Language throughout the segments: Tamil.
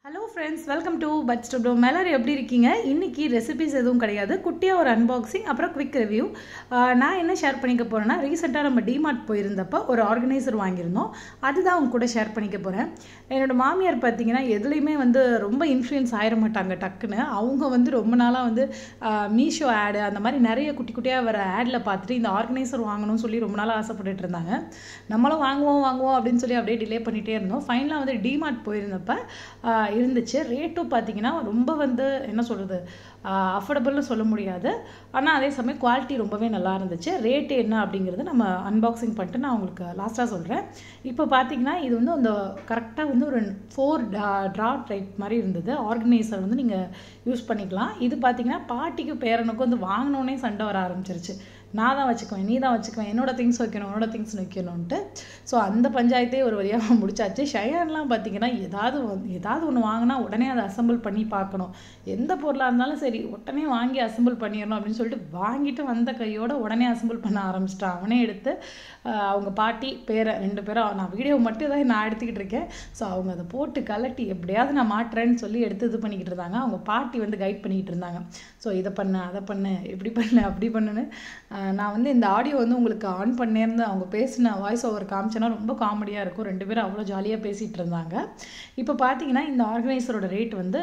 ஹலோ ஃப்ரெண்ட்ஸ் வெல்கம் டு பட் ஸ்டோப்டோ எல்லாரும் எப்படி இருக்கீங்க இன்னைக்கு ரெசிபிஸ் எதுவும் கிடையாது குட்டியாக ஒரு அன்பாக்சிங் அப்புறம் குவிக் ரிவ்யூ நான் என்ன ஷேர் பண்ணிக்க போகிறேன்னா ரீசெண்டாக நம்ம டிமார்ட் போயிருந்தப்போ ஒரு ஆர்கனைசர் வாங்கியிருந்தோம் அதுதான் அவங்க கூட ஷேர் பண்ணிக்க போகிறேன் என்னோட மாமியார் பார்த்தீங்கன்னா எதுலேயுமே வந்து ரொம்ப இன்ஃப்ளூயன்ஸ் ஆயிட மாட்டாங்க டக்குன்னு அவங்க வந்து ரொம்ப நாளாக வந்து மீஷோ ஆடு அந்த மாதிரி நிறைய குட்டி குட்டியாக வர ஆடில் பார்த்துட்டு இந்த ஆர்கனைசர் வாங்கணும்னு சொல்லி ரொம்ப நாளாக ஆசைப்பட்டுட்டு இருந்தாங்க நம்மளும் வாங்குவோம் வாங்குவோம் அப்படின்னு சொல்லி அப்படியே டிலே பண்ணிகிட்டே இருந்தோம் ஃபைனலாக வந்து டிமார்ட் போயிருந்தப்ப ஆஹ் இருந்துச்சு ரேட்டும் பார்த்தீங்கன்னா ரொம்ப வந்து என்ன சொல்கிறது அஃபோர்டபுள்னு சொல்ல முடியாது ஆனால் அதே சமயம் குவாலிட்டி ரொம்பவே நல்லா இருந்துச்சு ரேட்டு என்ன அப்படிங்கிறது நம்ம அன்பாக்சிங் பண்ணிட்டு நான் உங்களுக்கு லாஸ்ட்டாக சொல்கிறேன் இப்போ பார்த்தீங்கன்னா இது வந்து அந்த கரெக்டாக வந்து ஒரு ஃபோர் ட்ரா டைப் மாதிரி இருந்தது ஆர்கனைசர் வந்து நீங்கள் யூஸ் பண்ணிக்கலாம் இது பார்த்தீங்கன்னா பாட்டிக்கு பேரனுக்கும் வந்து வாங்கினோடனே சண்டை வர ஆரம்பிச்சிருச்சு நான் தான் வச்சுக்குவேன் நீ தான் வச்சுக்குவேன் என்னோட திங்ஸ் வைக்கணும் உன்னோட திங்ஸ் வைக்கணும்ன்ட்டு ஸோ அந்த பஞ்சாயத்தே ஒரு வழியாக முடிச்சாச்சு ஷயான்லாம் பார்த்தீங்கன்னா ஏதாவது வந்து- ஏதாவது ஒன்று வாங்கினா உடனே அதை அசெம்பிள் பண்ணி பார்க்கணும் எந்த பொருளாக இருந்தாலும் சரி உடனே வாங்கி அசெம்பிள் பண்ணிடணும் அப்படின்னு சொல்லிட்டு வாங்கிட்டு வந்த கையோட உடனே அசெம்பிள் பண்ண ஆரம்பிச்சிட்டான் அவனே எடுத்து ஆஹ், அவங்க பாட்டி பேரை ரெண்டு பேரும் நான் வீடியோ மட்டும் தான் நான் எடுத்துக்கிட்டு இருக்கேன் ஸோ அவங்க அதை போட்டு கலட்டி எப்படியாவது நான் மாட்டுறேன்னு சொல்லி எடுத்து இது பண்ணிக்கிட்டு இருந்தாங்க அவங்க பாட்டி வந்து கைட் பண்ணிக்கிட்டு இருந்தாங்க ஸோ இதை பண்ணு அதை பண்ணு இப்படி பண்ணு அப்படி பண்ணுன்னு ஆஹ் நான் வந்து இந்த ஆடியோ வந்து உங்களுக்கு ஆன் பண்ணியிருந்து அவங்க பேசின வாய்ஸ் ஓவர் காமிச்சேன்னா ரொம்ப காமெடியாக இருக்கும் ரெண்டு பேரும் அவ்வளோ ஜாலியாக பேசிகிட்டு இருந்தாங்க இப்போ பார்த்தீங்கன்னா இந்த ஆர்கனைசரோட ரேட் வந்து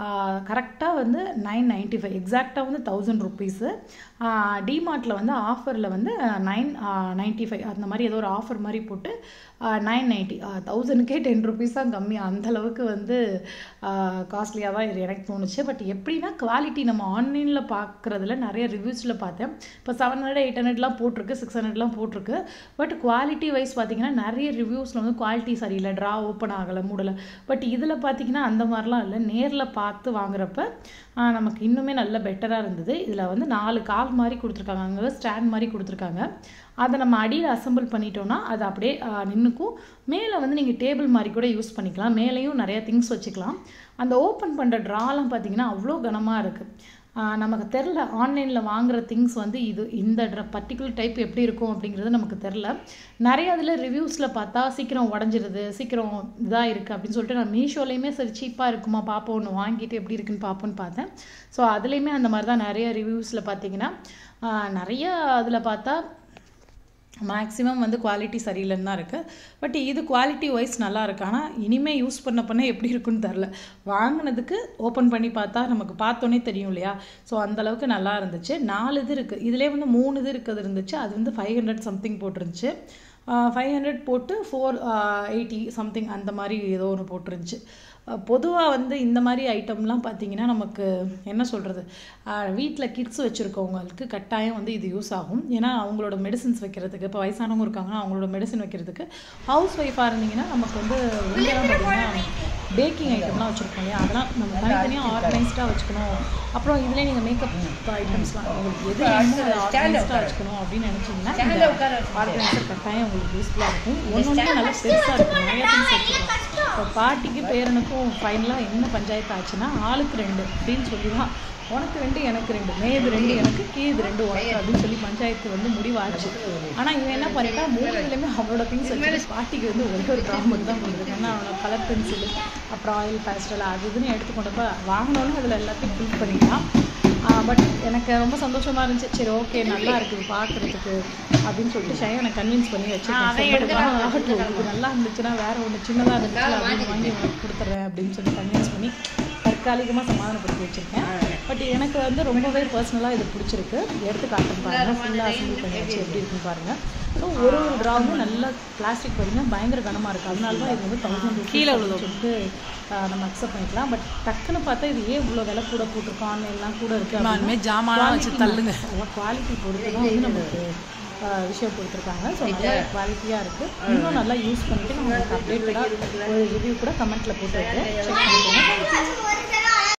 கரெக்டாக வந்து நைன் நைன்ட்டி ஃபைவ் எக்ஸாக்டாக வந்து தௌசண்ட் ருபீஸு டிமார்ட்டில் வந்து ஆஃபரில் வந்து நைன் நைன்ட்டி ஃபைவ் அந்த மாதிரி ஏதோ ஒரு ஆஃபர் மாதிரி போட்டு நைன் நைன்ட்டி தௌசண்ட்கே டென் ருபீஸ் தான் கம்மி அந்தளவுக்கு வந்து காஸ்ட்லியாக தான் இது எனக்கு தோணுச்சு பட் எப்படின்னா குவாலிட்டி நம்ம ஆன்லைனில் பார்க்குறதுல நிறைய ரிவ்யூஸில் பார்த்தேன் இப்போ செவன் ஹண்ட்ரட் எயிட் ஹண்ட்ரட்லாம் போட்டிருக்கு சிக்ஸ் ஹண்ட்ரட்லாம் போட்டிருக்கு பட் குவாலிட்டி வைஸ் பார்த்தீங்கன்னா நிறைய ரிவ்யூஸில் வந்து குவாலிட்டி சரியில்லை ட்ரா ஓப்பன் ஆகலை மூடலை பட் இதில் பார்த்தீங்கன்னா அந்த மாதிரிலாம் இல்லை நேரில் பார்த்து வாங்குறப்ப ஆஹ், நமக்கு இன்னுமே நல்ல பெட்டராக இருந்தது இதில் வந்து நாலு கால் மாதிரி கொடுத்துருக்காங்க அங்கே ஸ்டாண்ட் மாதிரி கொடுத்துருக்காங்க அதை நம்ம அடியில் அசெம்பிள் பண்ணிட்டோம்னா அது அப்படியே நின்றுக்கும் மேலே வந்து நீங்கள் டேபிள் மாதிரி கூட யூஸ் பண்ணிக்கலாம் மேலேயும் நிறைய திங்ஸ் வச்சுக்கலாம் அந்த ஓப்பன் பண்ணுற ட்ராலாம் பார்த்தீங்கன்னா அவ்வளோ கனமாக இருக்குது நமக்கு தெரில ஆன்லைனில் வாங்குற திங்ஸ் வந்து இது இந்த ட்ர பர்டிகுலர் டைப் எப்படி இருக்கும் அப்படிங்கிறது நமக்கு தெரில நிறைய அதில் ரிவ்யூஸில் பார்த்தா சீக்கிரம் உடஞ்சிருது சீக்கிரம் இதாக இருக்குது அப்படின்னு சொல்லிட்டு நான் மீஷோலையுமே சரி சீப்பாக இருக்குமா பார்ப்போம் ஒன்று வாங்கிட்டு எப்படி இருக்குன்னு பார்ப்போன்னு பார்த்தேன் ஸோ அதுலேயுமே அந்த மாதிரி தான் நிறைய ரிவ்யூஸில் பார்த்தீங்கன்னா ஆஹ் நிறைய அதில் பார்த்தா மேக்ஸிமம் வந்து குவாலிட்டி சரியில்லைன்னு தான் இருக்குது பட் இது குவாலிட்டி வைஸ் நல்லா இருக்கு ஆனால் இனிமேல் யூஸ் பண்ண பண்ண எப்படி இருக்குன்னு தெரில வாங்கினதுக்கு ஓப்பன் பண்ணி பார்த்தா நமக்கு பார்த்தோன்னே தெரியும் இல்லையா ஸோ அளவுக்கு நல்லா இருந்துச்சு நாலு இது இருக்குது இதிலே வந்து மூணு இது இருக்கிறது இருந்துச்சு அது வந்து ஃபைவ் ஹண்ட்ரட் சம்திங் போட்டிருந்துச்சு ஃபைவ் ஹண்ட்ரட் போட்டு ஃபோர் எயிட்டி சம்திங் அந்த மாதிரி ஏதோ ஒன்று போட்டிருந்துச்சு பொதுவாக வந்து இந்த மாதிரி ஐட்டம்லாம் பார்த்தீங்கன்னா நமக்கு என்ன சொல்கிறது வீட்டில் கிட்ஸ் வச்சுருக்கவங்களுக்கு கட்டாயம் வந்து இது யூஸ் ஆகும் ஏன்னா அவங்களோட மெடிசின்ஸ் வைக்கிறதுக்கு இப்போ வயசானவங்க இருக்காங்கன்னா அவங்களோட மெடிசின் வைக்கிறதுக்கு ஹவுஸ் ஒய்ஃபாக இருந்தீங்கன்னா நமக்கு வந்து இங்கெல்லாம் பார்த்தீங்கன்னா பேக்கிங் ஐட்டம்லாம் வச்சுருக்கோம் இல்லையா அதெல்லாம் நம்ம தனித்தனியாக ஆர்கனைஸ்டாக வச்சுக்கணும் அப்புறம் இதிலே நீங்கள் மேக்கப் ஐட்டம்ஸ்லாம் உங்களுக்கு எது வேணுமோ அதை ஆர்கனைஸ்டாக வச்சுக்கணும் அப்படின்னு நினச்சிங்கன்னா ஆர்கனைசர் கட்டாயம் உங்களுக்கு யூஸ்ஃபுல்லாக இருக்கும் ஒன்று ஒன்று நல்லா பெருசாக இருக்கும் நிறைய திங்ஸ் வச்சுக்கலாம் இப்போ பாட்டிக்கு பேரனுக்கும் ஃபைனலாக என்ன பஞ்சாயத்து ஆச்சுன்னா ஆளுக்கு ரெண்டு அப்படின்னு சொல்லி தான் உனக்கு ரெண்டு எனக்கு ரெண்டு மேது ரெண்டு எனக்கு கீது ரெண்டு உனக்கு அப்படின்னு சொல்லி பஞ்சாயத்து வந்து முடிவாச்சு ஆனால் இவன் என்ன பண்ணிட்டா மூணுலேயுமே அவளோட திங்ஸ் வச்சு பாட்டிக்கு வந்து ஒரே ஒரு ட்ரா மட்டும் தான் கொடுத்துருக்கு ஏன்னா அவனோட கலர் பென்சில் அப்புறம் ஆயில் பேஸ்டல் அது இதுன்னு எடுத்துக்கொண்டப்ப வாங்கினோன்னு அதில் எல்லாத்தையும் ஃபில் பண்ணிட்டான் பட் எனக்கு ரொம்ப சந்தோஷமா இருந்துச்சு சரி ஓகே நல்லா இருக்குது பார்க்குறதுக்கு அப்படின்னு சொல்லிட்டு ஷைவ் எனக்கு கன்வின்ஸ் பண்ணி வச்சுருக்கேன் ஆகட்டும் இது நல்லா இருந்துச்சுன்னா வேற ஒன்று சின்னதாக இருந்துச்சுன்னா அப்படின்னு வாங்கி உனக்கு கொடுத்துட்றேன் அப்படின்னு சொல்லி கன்வின்ஸ் பண்ணி தற்காலிகமாக சமாதானப்படுத்தி வச்சுருக்கேன் பட் எனக்கு வந்து ரொம்பவே பர்சனலாக இது பிடிச்சிருக்கு எடுத்து காட்டுன்னு பாருங்க ஃபுல்லாக அசம்பிள் பண்ணி வச்சு எப்படி இருக்குன்னு பாருங்க ஸோ ஒரு ஒரு ட்ராவும் நல்ல பிளாஸ்டிக் பாருங்க பயங்கர கனமாக இருக்குது அதனால தான் இது வந்து தௌசண்ட் கீழே சொல்லிட்டு ஆஹ், நம்ம அக்செப்ட் பண்ணிக்கலாம் பட் டக்குன்னு பார்த்தா இது ஏன் இவ்வளோ விலை கூட போட்டிருக்கோம் ஆன்லைன்லாம் கூட இருக்குது இனிமே ஜாமான்லாம் வச்சு தள்ளுங்க குவாலிட்டி பொறுத்து தான் வந்து நமக்கு ஆஹ், விஷயம் கொடுத்துருக்காங்க ஸோ நல்ல குவாலிட்டியாக இருக்குது இன்னும் நல்லா யூஸ் பண்ணிட்டு நான் உங்களுக்கு அப்டேட்டடாக ஒரு ரிவ்யூ கூட கமெண்ட்டில் போட்டு வைக்கிறேன் செக் பண்ணிக்கோங்க